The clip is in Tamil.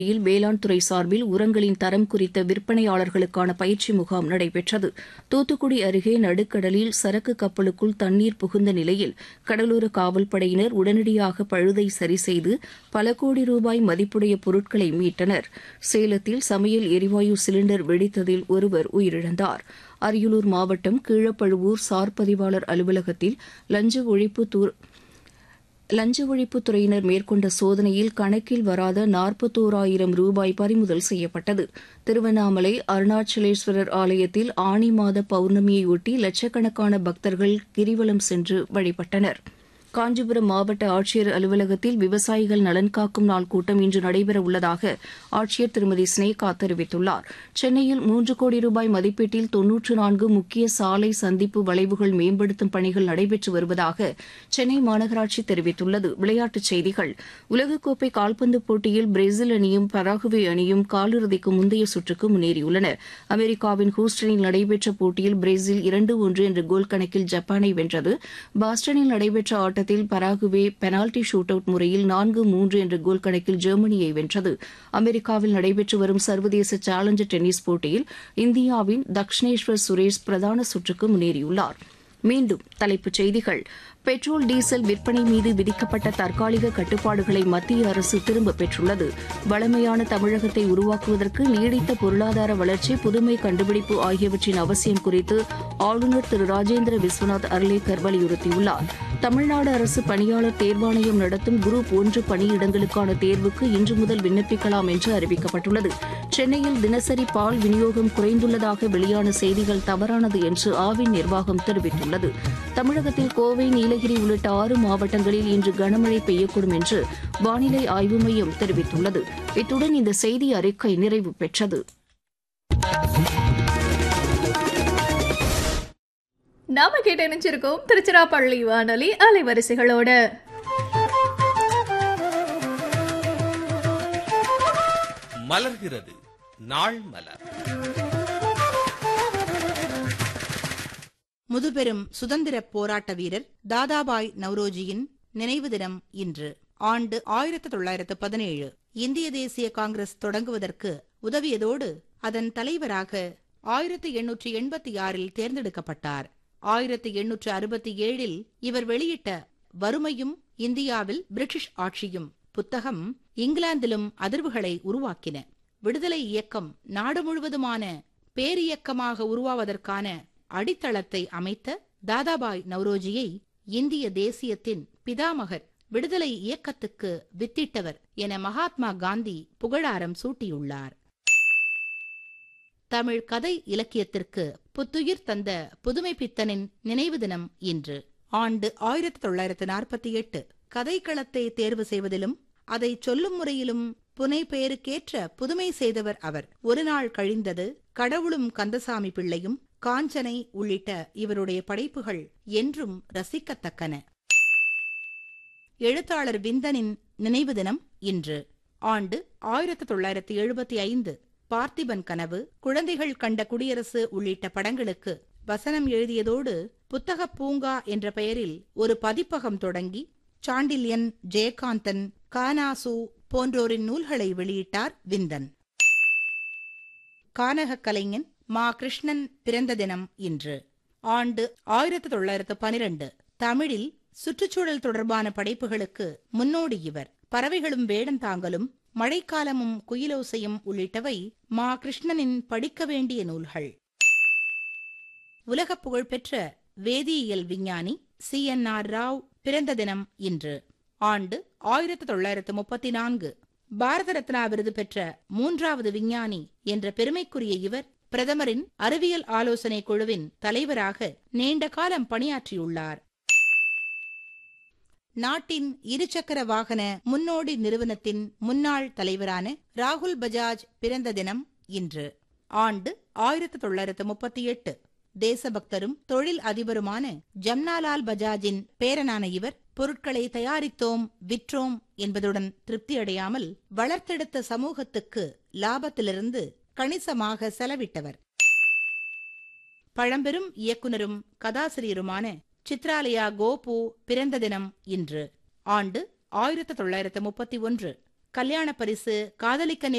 யில் வேளாண் துறை சார்பில் உரங்களின் தரம் குறித்த விற்பனையாளர்களுக்கான பயிற்சி முகாம் நடைபெற்றது தூத்துக்குடி அருகே நடுக்கடலில் சரக்கு கப்பலுக்குள் தண்ணீர் புகுந்த நிலையில் கடலோர காவல்படையினர் உடனடியாக பழுதை சரிசெய்து பல கோடி ரூபாய் மதிப்புடைய பொருட்களை மீட்டனர் சேலத்தில் சமையல் எரிவாயு சிலிண்டர் வெடித்ததில் ஒருவர் உயிரிழந்தார் அரியலூர் மாவட்டம் கீழப்பழுவூர் சார் பதிவாளர் அலுவலகத்தில் லஞ்ச ஒழிப்பு தூர் லஞ்ச ஒழிப்புத்துறையினர் மேற்கொண்ட சோதனையில் கணக்கில் வராத நாற்பத்தோராயிரம் ரூபாய் பறிமுதல் செய்யப்பட்டது திருவண்ணாமலை அருணாச்சலேஸ்வரர் ஆலயத்தில் ஆனி மாத பௌர்ணமியையொட்டி லட்சக்கணக்கான பக்தர்கள் கிரிவலம் சென்று வழிபட்டனர் காஞ்சிபுரம் மாவட்ட ஆட்சியர் அலுவலகத்தில் விவசாயிகள் நலன் காக்கும் நாள் கூட்டம் இன்று நடைபெற உள்ளதாக ஆட்சியர் திருமதி ஸ்னேகா தெரிவித்துள்ளார் சென்னையில் மூன்று கோடி ரூபாய் மதிப்பீட்டில் தொன்னூற்று நான்கு முக்கிய சாலை சந்திப்பு வளைவுகள் மேம்படுத்தும் பணிகள் நடைபெற்று வருவதாக சென்னை மாநகராட்சி தெரிவித்துள்ளது விளையாட்டுச் செய்திகள் உலகக்கோப்பை கால்பந்து போட்டியில் பிரேசில் அணியும் பராகுவே அணியும் காலிறுதிக்கு முந்தைய சுற்றுக்கு முன்னேறியுள்ளன அமெரிக்காவின் ஹூஸ்டனில் நடைபெற்ற போட்டியில் பிரேசில் இரண்டு ஒன்று என்ற கோல் கணக்கில் ஜப்பானை வென்றது பாஸ்டனில் நடைபெற்ற ஆட்டத்தில் பராகுவே பெனால்டி ஷூட் அவுட் முறையில் நான்கு மூன்று என்ற கோல் கணக்கில் ஜெர்மனியை வென்றது அமெரிக்காவில் நடைபெற்று வரும் சர்வதேச சேலஞ்சர் டென்னிஸ் போட்டியில் இந்தியாவின் தக்ஷனேஸ்வர் சுரேஷ் பிரதான சுற்றுக்கு முன்னேறியுள்ளார் மீண்டும் தலைப்புச் செய்திகள் பெட்ரோல் டீசல் விற்பனை மீது விதிக்கப்பட்ட தற்காலிக கட்டுப்பாடுகளை மத்திய அரசு திரும்பப் பெற்றுள்ளது வளமையான தமிழகத்தை உருவாக்குவதற்கு நீடித்த பொருளாதார வளர்ச்சி புதுமை கண்டுபிடிப்பு ஆகியவற்றின் அவசியம் குறித்து ஆளுநர் திரு ராஜேந்திர விஸ்வநாத் அர்லேக்கர் வலியுறுத்தியுள்ளார் தமிழ்நாடு அரசு பணியாளர் தேர்வாணையம் நடத்தும் குரூப் ஒன்று பணியிடங்களுக்கான தேர்வுக்கு இன்று முதல் விண்ணப்பிக்கலாம் என்று அறிவிக்கப்பட்டுள்ளது சென்னையில் தினசரி பால் விநியோகம் குறைந்துள்ளதாக வெளியான செய்திகள் தவறானது என்று ஆவின் நிர்வாகம் தெரிவித்துள்ளது தமிழகத்தில் கோவை நீலகிரி உள்ளிட்ட ஆறு மாவட்டங்களில் இன்று கனமழை பெய்யக்கூடும் என்று வானிலை ஆய்வு மையம் தெரிவித்துள்ளது இத்துடன் இந்த செய்தி அறிக்கை நிறைவு பெற்றது நாம கேட்டு நினைச்சிருக்கோம் திருச்சிராப்பள்ளி வானொலி அலைவரிசைகளோட மலர்கிறது நாள் மலர் முதுபெரும் சுதந்திர போராட்ட வீரர் தாதாபாய் நவ்ரோஜியின் நினைவு தினம் இன்று ஆண்டு ஆயிரத்து தொள்ளாயிரத்து பதினேழு இந்திய தேசிய காங்கிரஸ் தொடங்குவதற்கு உதவியதோடு அதன் தலைவராக ஆயிரத்து எண்ணூற்று எண்பத்தி ஆறில் தேர்ந்தெடுக்கப்பட்டார் ஆயிரத்து எண்ணூற்று அறுபத்தி ஏழில் இவர் வெளியிட்ட வறுமையும் இந்தியாவில் பிரிட்டிஷ் ஆட்சியும் புத்தகம் இங்கிலாந்திலும் அதிர்வுகளை உருவாக்கின விடுதலை இயக்கம் நாடு முழுவதுமான பேரியக்கமாக உருவாவதற்கான அடித்தளத்தை அமைத்த தாதாபாய் நவ்ரோஜியை இந்திய தேசியத்தின் பிதாமகர் விடுதலை இயக்கத்துக்கு வித்திட்டவர் என மகாத்மா காந்தி புகழாரம் சூட்டியுள்ளார் தமிழ் கதை இலக்கியத்திற்கு புத்துயிர் தந்த புதுமை பித்தனின் நினைவு தினம் இன்று ஆண்டு ஆயிரத்தி தொள்ளாயிரத்து நாற்பத்தி எட்டு கதைக்களத்தை தேர்வு செய்வதிலும் அதை சொல்லும் முறையிலும் புனை பெயருக்கேற்ற புதுமை செய்தவர் அவர் ஒரு நாள் கழிந்தது கடவுளும் கந்தசாமி பிள்ளையும் காஞ்சனை உள்ளிட்ட இவருடைய படைப்புகள் என்றும் ரசிக்கத்தக்கன எழுத்தாளர் விந்தனின் நினைவு தினம் இன்று ஆண்டு ஆயிரத்தி தொள்ளாயிரத்தி எழுபத்தி ஐந்து பார்த்திபன் கனவு குழந்தைகள் கண்ட குடியரசு உள்ளிட்ட படங்களுக்கு வசனம் எழுதியதோடு புத்தக பூங்கா என்ற பெயரில் ஒரு பதிப்பகம் தொடங்கி சாண்டில்யன் ஜெயகாந்தன் கானாசு போன்றோரின் நூல்களை வெளியிட்டார் விந்தன் கானக கலைஞன் மா கிருஷ்ணன் பிறந்த தினம் இன்று ஆண்டு ஆயிரத்தி தொள்ளாயிரத்து பனிரெண்டு தமிழில் சுற்றுச்சூழல் தொடர்பான படைப்புகளுக்கு முன்னோடி இவர் பறவைகளும் வேடந்தாங்கலும் மழைக்காலமும் குயிலோசையும் உள்ளிட்டவை மா கிருஷ்ணனின் படிக்க வேண்டிய நூல்கள் உலக புகழ்பெற்ற வேதியியல் விஞ்ஞானி சி என் ஆர் ராவ் பிறந்த தினம் இன்று ஆண்டு ஆயிரத்தி தொள்ளாயிரத்து முப்பத்தி நான்கு பாரத ரத்னா விருது பெற்ற மூன்றாவது விஞ்ஞானி என்ற பெருமைக்குரிய இவர் பிரதமரின் அறிவியல் ஆலோசனை குழுவின் தலைவராக நீண்ட காலம் பணியாற்றியுள்ளார் நாட்டின் இருசக்கர வாகன முன்னோடி நிறுவனத்தின் முன்னாள் தலைவரான ராகுல் பஜாஜ் பிறந்த தினம் இன்று ஆண்டு ஆயிரத்தி தொள்ளாயிரத்து முப்பத்தி எட்டு தேசபக்தரும் தொழில் அதிபருமான ஜம்னாலால் பஜாஜின் பேரனான இவர் பொருட்களை தயாரித்தோம் விற்றோம் என்பதுடன் திருப்தியடையாமல் வளர்த்தெடுத்த சமூகத்துக்கு லாபத்திலிருந்து கணிசமாக செலவிட்டவர் பழம்பெரும் இயக்குனரும் கதாசிரியருமான சித்ராலயா கோபு பிறந்த தினம் இன்று ஆண்டு ஆயிரத்து தொள்ளாயிரத்து முப்பத்தி ஒன்று கல்யாண பரிசு காதலிக்க